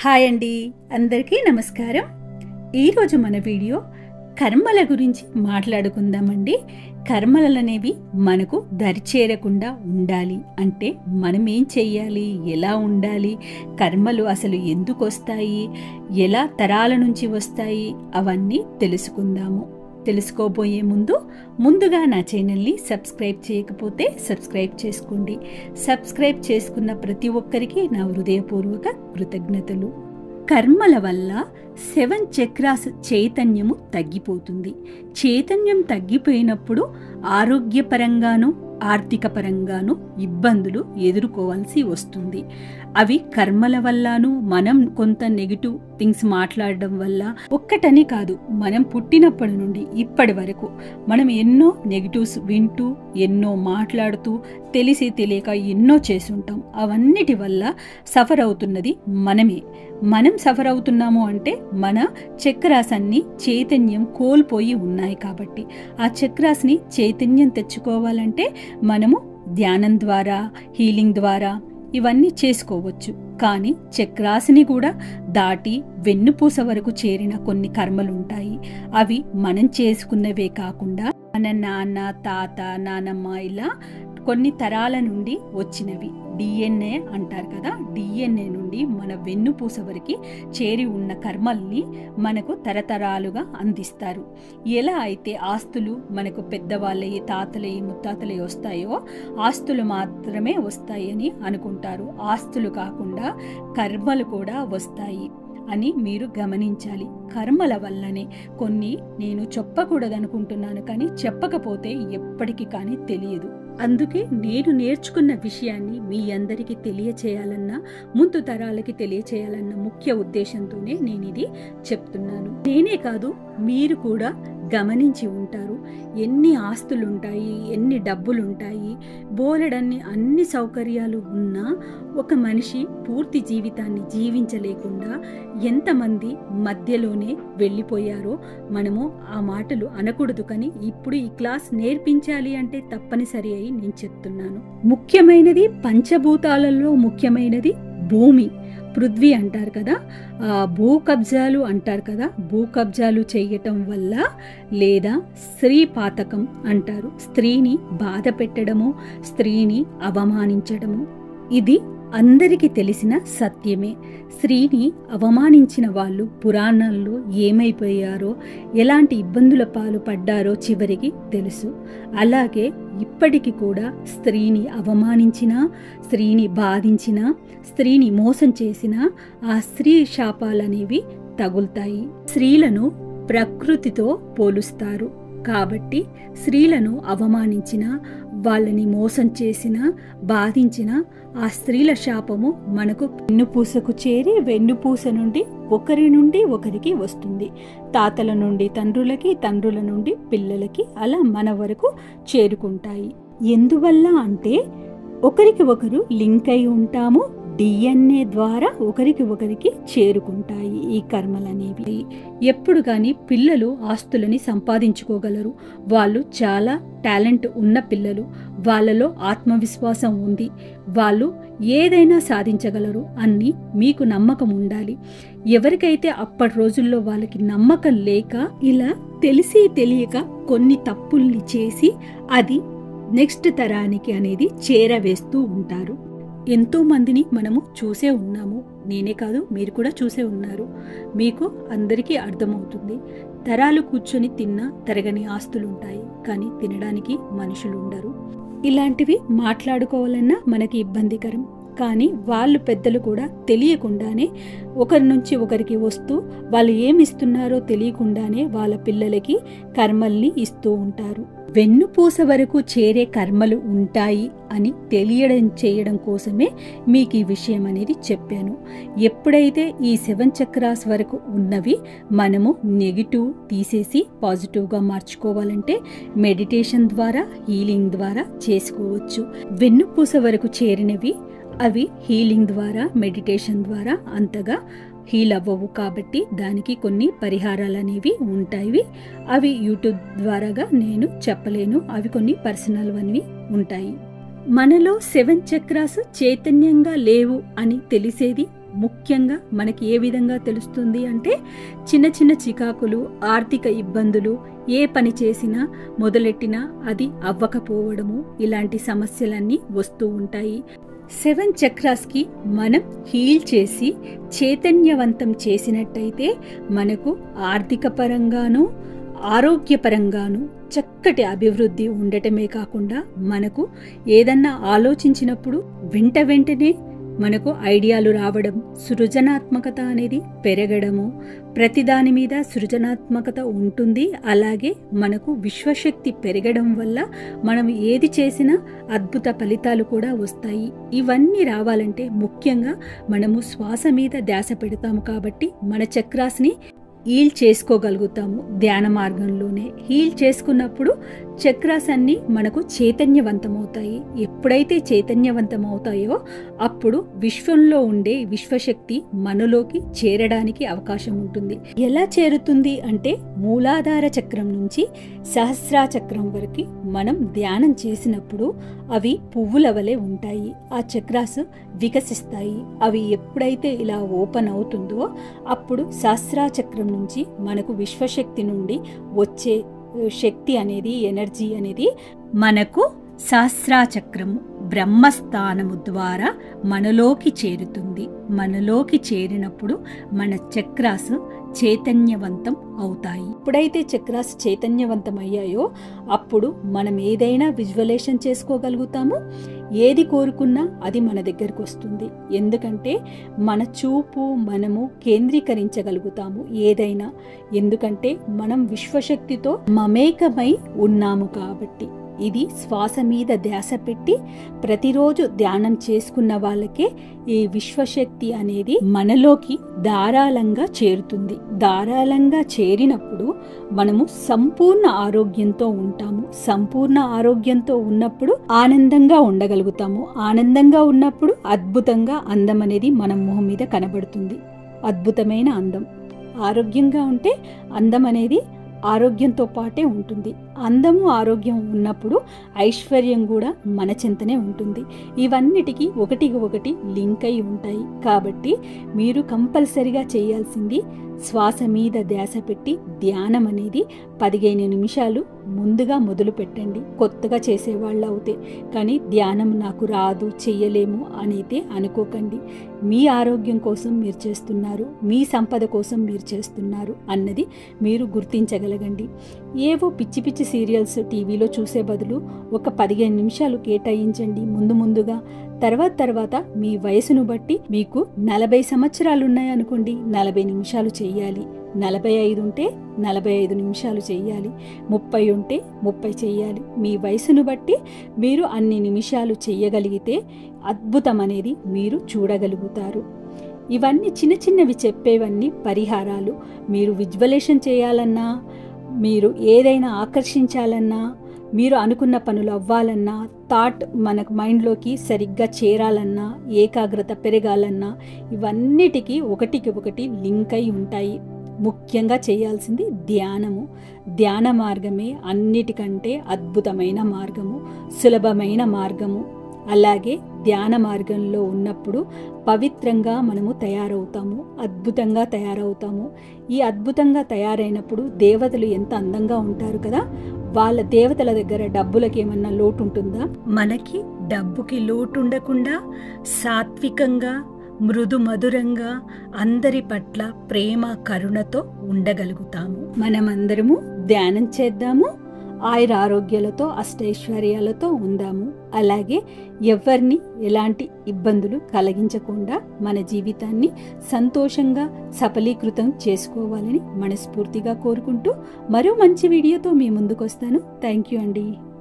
hi అండి అందరికీ నమస్కారం ఈరోజు మన వీడియో కర్మల గురించి మాట్లాడుకుందామండి కర్మలు అనేవి మనకు దరిచేరకుండా ఉండాలి అంటే మనం ఏం చెయ్యాలి ఎలా ఉండాలి కర్మలు అసలు ఎందుకు వస్తాయి ఎలా తరాల నుంచి వస్తాయి అవన్నీ తెలుసుకుందాము తెలుసుకోబోయే ముందు ముందుగా నా ఛానల్ని సబ్స్క్రైబ్ చేయకపోతే సబ్స్క్రైబ్ చేసుకోండి సబ్స్క్రైబ్ చేసుకున్న ప్రతి ఒక్కరికి నా హృదయపూర్వక కృతజ్ఞతలు కర్మల వల్ల సెవెన్ చక్రాస్ చైతన్యము తగ్గిపోతుంది చైతన్యం తగ్గిపోయినప్పుడు ఆరోగ్యపరంగాను ఆర్థిక పరంగాను ఇబ్బందులు ఎదుర్కోవాల్సి వస్తుంది అవి కర్మల వల్లను మనం కొంత నెగిటివ్ థింగ్స్ మాట్లాడడం వల్ల ఒక్కటని కాదు మనం పుట్టినప్పటి నుండి ఇప్పటి వరకు మనం ఎన్నో నెగిటివ్స్ వింటూ ఎన్నో మాట్లాడుతూ తెలిసి తెలియక ఎన్నో చేసుంటాం అవన్నిటి వల్ల సఫర్ అవుతున్నది మనమే మనం సఫర్ అవుతున్నాము అంటే మన చక్రాసన్ని చైతన్యం కోల్పోయి ఉన్నాయి కాబట్టి ఆ చక్రాస్ని చైతన్యం తెచ్చుకోవాలంటే మనము ధ్యానం ద్వారా హీలింగ్ ద్వారా ఇవన్నీ చేసుకోవచ్చు కానీ చక్రాసిని కూడా దాటి వెన్నుపూస వరకు చేరిన కొన్ని కర్మలుంటాయి అవి మనం చేసుకున్నవే కాకుండా మన నాన్న తాత నానమ్మ ఇలా కొన్ని తరాల నుండి వచ్చినవి డిఎన్ఏ అంటారు కదా డిఎన్ఏ నుండి మన వెన్నుపూస వరకు చేరి ఉన్న కర్మల్ని మనకు తరతరాలుగా అందిస్తారు ఎలా అయితే ఆస్తులు మనకు పెద్దవాళ్ళయి తాతలయి ముత్తాతలయి వస్తాయో ఆస్తులు మాత్రమే వస్తాయని అనుకుంటారు ఆస్తులు కాకుండా కర్మలు కూడా వస్తాయి అని మీరు గమనించాలి కర్మల వల్లనే కొన్ని నేను చెప్పకూడదనుకుంటున్నాను కానీ చెప్పకపోతే ఎప్పటికీ కానీ తెలియదు అందుకే నేను నేర్చుకున్న విషయాన్ని మీ అందరికీ తెలియచేయాలన్న ముందు తరాలకి తెలియచేయాలన్న ముఖ్య ఉద్దేశంతోనే నేను ఇది చెప్తున్నాను నేనే కాదు మీరు కూడా గమనించి ఉంటారు ఎన్ని ఆస్తులుంటాయి ఎన్ని డబ్బులుంటాయి బోలెడన్ని అన్ని సౌకర్యాలు ఉన్నా ఒక మనిషి పూర్తి జీవితాన్ని జీవించలేకుండా ఎంతమంది మధ్యలోనే వెళ్ళిపోయారో మనము ఆ మాటలు అనకూడదు కానీ ఇప్పుడు ఈ క్లాస్ నేర్పించాలి అంటే తప్పనిసరి అయి నేను చెప్తున్నాను ముఖ్యమైనది పంచభూతాలలో ముఖ్యమైనది భూమి పృథ్వీ అంటారు కదా భూ కబ్జాలు అంటారు కదా భూ కబ్జాలు చేయటం వల్ల లేదా స్త్రీ పాతకం అంటారు స్త్రీని బాధ పెట్టడము స్త్రీని అవమానించడము ఇది అందరికీ తెలిసిన సత్యమే స్త్రీని అవమానించిన వాళ్ళు పురాణాల్లో ఏమైపోయారో ఎలాంటి ఇబ్బందుల పాలు పడ్డారో చివరికి తెలుసు అలాగే ఇప్పటికి కూడా స్త్రీని అవమానించిన స్త్రీని బాధించిన స్త్రీని మోసం చేసిన ఆ స్త్రీ శాపాలనేవి తగులుతాయి స్త్రీలను ప్రకృతితో పోలుస్తారు కాబట్టి స్త్రీలను అవమానించిన వాళ్ళని మోసం చేసిన బాధించిన ఆ స్త్రీల శాపము మనకు వెన్నుపూసకు చేరి వెన్నుపూస నుండి ఒకరి నుండి ఒకరికి వస్తుంది తాతల నుండి తండ్రులకి తండ్రుల నుండి పిల్లలకి అలా మన వరకు చేరుకుంటాయి ఎందువల్ల అంటే ఒకరికి ఒకరు లింక్ అయి ఉంటాము డిఎన్ఏ ద్వారా ఒకరికి ఒకరికి చేరుకుంటాయి ఈ కర్మలనేవి ఎప్పుడు కానీ పిల్లలు ఆస్తులని సంపాదించుకోగలరు వాళ్ళు చాలా టాలెంట్ ఉన్న పిల్లలు వాళ్ళలో ఆత్మవిశ్వాసం ఉంది వాళ్ళు ఏదైనా సాధించగలరు అన్ని మీకు నమ్మకం ఉండాలి ఎవరికైతే అప్పటి రోజుల్లో వాళ్ళకి నమ్మకం లేక ఇలా తెలిసి తెలియక కొన్ని తప్పుల్ని చేసి అది నెక్స్ట్ తరానికి అనేది చేరవేస్తూ ఉంటారు ఎంతో మందిని మనము చూసే ఉన్నాము నేనే కాదు మీరు కూడా చూసే ఉన్నారు మీకు అందరికీ అర్థమవుతుంది తరాలు కూర్చొని తిన్న తరగని ఆస్తులుంటాయి కానీ తినడానికి మనుషులు ఉండరు ఇలాంటివి మాట్లాడుకోవాలన్నా మనకి ఇబ్బందికరం కానీ వాళ్ళు పెద్దలు కూడా తెలియకుండానే ఒకరి నుంచి ఒకరికి వస్తూ వాళ్ళు ఏమి ఇస్తున్నారో తెలియకుండానే వాళ్ళ పిల్లలకి కర్మల్ని ఇస్తూ ఉంటారు వెన్నుపూస వరకు చేరే కర్మలు ఉంటాయి అని తెలియడం చేయడం కోసమే మీకు ఈ విషయం అనేది చెప్పాను ఎప్పుడైతే ఈ సెవెన్ చక్రాస్ వరకు ఉన్నవి మనము నెగిటివ్ తీసేసి పాజిటివ్గా మార్చుకోవాలంటే మెడిటేషన్ ద్వారా హీలింగ్ ద్వారా చేసుకోవచ్చు వెన్నుపూస వరకు చేరినవి అవి హీలింగ్ ద్వారా మెడిటేషన్ ద్వారా అంతగా హీల్ అవ్వవు కాబట్టి దానికి కొన్ని పరిహారాలు అనేవి ఉంటాయి అవి యూట్యూబ్ ద్వారాగా నేను చెప్పలేను అవి కొన్ని పర్సనల్ అనేవి ఉంటాయి మనలో సెవెన్ చక్రాస్ చైతన్యంగా లేవు అని తెలిసేది ముఖ్యంగా మనకి ఏ విధంగా తెలుస్తుంది అంటే చిన్న చిన్న చికాకులు ఆర్థిక ఇబ్బందులు ఏ పని చేసినా మొదలెట్టినా అది అవ్వకపోవడము ఇలాంటి సమస్యలన్నీ వస్తూ ఉంటాయి సెవెన్ చక్రాస్కి మనం హీల్ చేసి చైతన్యవంతం చేసినట్టయితే మనకు ఆర్థిక పరంగాను ఆరోగ్యపరంగాను చక్కటి అభివృద్ధి ఉండటమే కాకుండా మనకు ఏదన్నా ఆలోచించినప్పుడు వెంట వెంటనే మనకు ఐడియాలు రావడం సృజనాత్మకత అనేది పెరగడము ప్రతిదాని మీద సృజనాత్మకత ఉంటుంది అలాగే మనకు విశ్వశక్తి పెరగడం వల్ల మనం ఏది చేసినా అద్భుత ఫలితాలు కూడా వస్తాయి ఇవన్నీ రావాలంటే ముఖ్యంగా మనము శ్వాస మీద ధ్యాస పెడతాము కాబట్టి మన చక్రాస్ని హీల్ చేసుకోగలుగుతాము ధ్యాన మార్గంలోనే హీల్ చేసుకున్నప్పుడు చక్రాస్ అన్నీ మనకు చైతన్యవంతమవుతాయి ఎప్పుడైతే చైతన్యవంతమవుతాయో అప్పుడు విశ్వంలో ఉండే విశ్వశక్తి మనలోకి చేరడానికి అవకాశం ఉంటుంది ఎలా చేరుతుంది అంటే మూలాధార చక్రం నుంచి సహస్రా చక్రం వరకు మనం ధ్యానం చేసినప్పుడు అవి పువ్వుల వలె ఉంటాయి ఆ చక్రాస్ వికసిస్తాయి అవి ఎప్పుడైతే ఇలా ఓపెన్ అవుతుందో అప్పుడు సహస్రా చక్రం నుంచి మనకు విశ్వశక్తి నుండి వచ్చే శక్తి అనేది ఎనర్జీ అనేది మనకు సహస్రాచక్రము బ్రహ్మస్థానము ద్వారా మనలోకి చేరుతుంది మనలోకి చేరినప్పుడు మన చక్రాస్ చైతన్యవంతం అవుతాయి ఎప్పుడైతే చక్రాస్ చైతన్యవంతం అయ్యాయో అప్పుడు మనం ఏదైనా విజువలేషన్ చేసుకోగలుగుతాము ఏది కోరుకున్నా అది మన దగ్గరకు వస్తుంది ఎందుకంటే మన చూపు మనము కేంద్రీకరించగలుగుతాము ఏదైనా ఎందుకంటే మనం విశ్వశక్తితో మమేకమై ఉన్నాము కాబట్టి ఇది శ్వాస మీద ధ్యాస పెట్టి ప్రతిరోజు ధ్యానం చేసుకున్న వాళ్ళకే ఈ విశ్వశక్తి అనేది మనలోకి ధారాళంగా చేరుతుంది ధారాళంగా చేరినప్పుడు మనము సంపూర్ణ ఆరోగ్యంతో ఉంటాము సంపూర్ణ ఆరోగ్యంతో ఉన్నప్పుడు ఆనందంగా ఉండగలుగుతాము ఆనందంగా ఉన్నప్పుడు అద్భుతంగా అందం అనేది మన మొహం మీద కనబడుతుంది అద్భుతమైన అందం ఆరోగ్యంగా ఉంటే అందం అనేది ఆరోగ్యంతో పాటే ఉంటుంది అందము ఆరోగ్యం ఉన్నప్పుడు ఐశ్వర్యం కూడా మన చింతనే ఉంటుంది ఇవన్నిటికీ ఒకటికి ఒకటి లింక్ అయి ఉంటాయి కాబట్టి మీరు కంపల్సరిగా చేయాల్సింది శ్వాస మీద ధ్యాస పెట్టి ధ్యానం అనేది పదిహేను నిమిషాలు ముందుగా మొదలు పెట్టండి కొత్తగా చేసేవాళ్ళు అవుతే కానీ ధ్యానం నాకు రాదు చెయ్యలేము అనేది అనుకోకండి మీ ఆరోగ్యం కోసం మీరు చేస్తున్నారు మీ సంపద కోసం మీరు చేస్తున్నారు అన్నది మీరు గుర్తించగలగండి ఏవో పిచ్చి పిచ్చి సీరియల్స్ టీవీలో చూసే బదులు ఒక పదిహేను నిమిషాలు కేటాయించండి ముందు ముందుగా తర్వాత తర్వాత మీ వయసును బట్టి మీకు నలభై సంవత్సరాలు ఉన్నాయనుకోండి నలభై నిమిషాలు చేయాలి నలభై ఐదు ఉంటే నలభై ఐదు నిమిషాలు చేయాలి ముప్పై ఉంటే ముప్పై చేయాలి మీ వయసును బట్టి మీరు అన్ని నిమిషాలు చేయగలిగితే అద్భుతం అనేది మీరు చూడగలుగుతారు ఇవన్నీ చిన్న చిన్నవి చెప్పేవన్నీ పరిహారాలు మీరు విజువలేషన్ చేయాలన్నా మీరు ఏదైనా ఆకర్షించాలన్నా మీరు అనుకున్న పనులు అవ్వాలన్నా థాట్ మనకు మైండ్లోకి సరిగ్గా చేరాలన్నా ఏకాగ్రత పెరగాలన్నా ఇవన్నిటికీ ఒకటికి ఒకటి లింక్ అయి ఉంటాయి ముఖ్యంగా చేయాల్సింది ధ్యానము ధ్యాన మార్గమే అన్నిటికంటే అద్భుతమైన మార్గము సులభమైన మార్గము అలాగే ధ్యాన మార్గంలో ఉన్నప్పుడు పవిత్రంగా మనము తయారవుతాము అద్భుతంగా తయారవుతాము ఈ అద్భుతంగా తయారైనప్పుడు దేవతలు ఎంత అందంగా ఉంటారు కదా వాళ్ళ దేవతల దగ్గర డబ్బులకి ఏమన్నా లోటు ఉంటుందా మనకి డబ్బుకి లోటు ఉండకుండా సాత్వికంగా మృదు మధురంగా అందరి పట్ల ప్రేమ కరుణతో ఉండగలుగుతాము మనమందరము ధ్యానం చేద్దాము ఆయుర ఆరోగ్యాలతో అష్టైశ్వర్యాలతో ఉందాము అలాగే ఎవరిని ఎలాంటి ఇబ్బందులు కలిగించకుండా మన జీవితాన్ని సంతోషంగా సఫలీకృతం చేసుకోవాలని మనస్ఫూర్తిగా కోరుకుంటూ మరో మంచి వీడియోతో మీ ముందుకు వస్తాను థ్యాంక్ యూ అండి